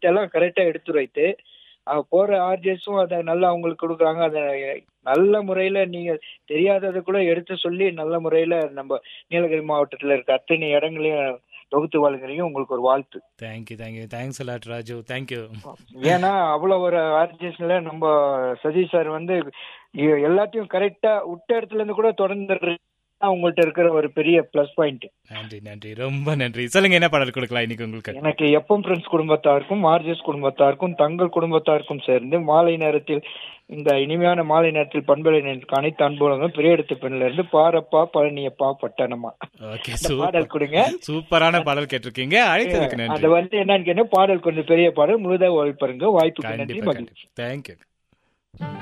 script எல்லாம் கரெக்டா எடுத்து வைத்து அஹ், போற ஆர்ஜிஎஸும் அதை நல்லா அவங்களுக்கு கொடுக்குறாங்க அதை நல்ல முறையில நீங்க தெரியாததை கூட எடுத்து சொல்லி நல்ல முறையில நம்ம நீலகிரி மாவட்டத்துல இருக்க அத்தனை இடங்களையும் தொகுத்து வழங்குறீங்க உங்களுக்கு ஒரு வாழ்த்து thank you thank you thanks a lot Raju thank you ஏன்னா அவ்வளவு ஒரு ஆர்ஜிஎஸ்ல நம்ம சதீஷ் சார் வந்து எ- எல்லாத்தையும் கரெக்டா விட்ட இடத்துல இருந்து கூட தொடர்ந்து உங்கள்ட்ட இருக்கிற ஒரு பெரிய பிளஸ் பாயிண்ட் நன்றி நன்றி ரொம்ப நன்றி சொல்லுங்க என்ன பாடல் கொடுக்கலாம் இன்னைக்கு உங்களுக்கு எனக்கு எப்பம் ஃப்ரெண்ட்ஸ் குடும்பத்தாருக்கும் ஆர்ஜிஎஸ் குடும்பத்தாருக்கும் தங்கள் குடும்பத்தாருக்கும் சேர்ந்து மாலை நேரத்தில் இந்த இனிமையான மாலை நேரத்தில் பண்பலை நேரத்துக்கு அனைத்து அன்புலகம் பெரிய இடத்து பெண்ணில இருந்து பாரப்பா பழனியப்பா பட்டணமா ஓகே இந்த பாடல் சூப்பர் கொடுங்க சூப்பரான பாடல் கேட்டிருக்கீங்க அழைத்ததுக்கு அது நன்றி வந்து என்னன்னு கேட்டா பாடல் கொஞ்சம் பெரிய பாடல் முழுதா ஒழிப்பருங்க வாய்ப்புக்கு நன்றி கண்டிப்பா மகிழ்ச்சி கண்டிப்பா தேங்க்யூ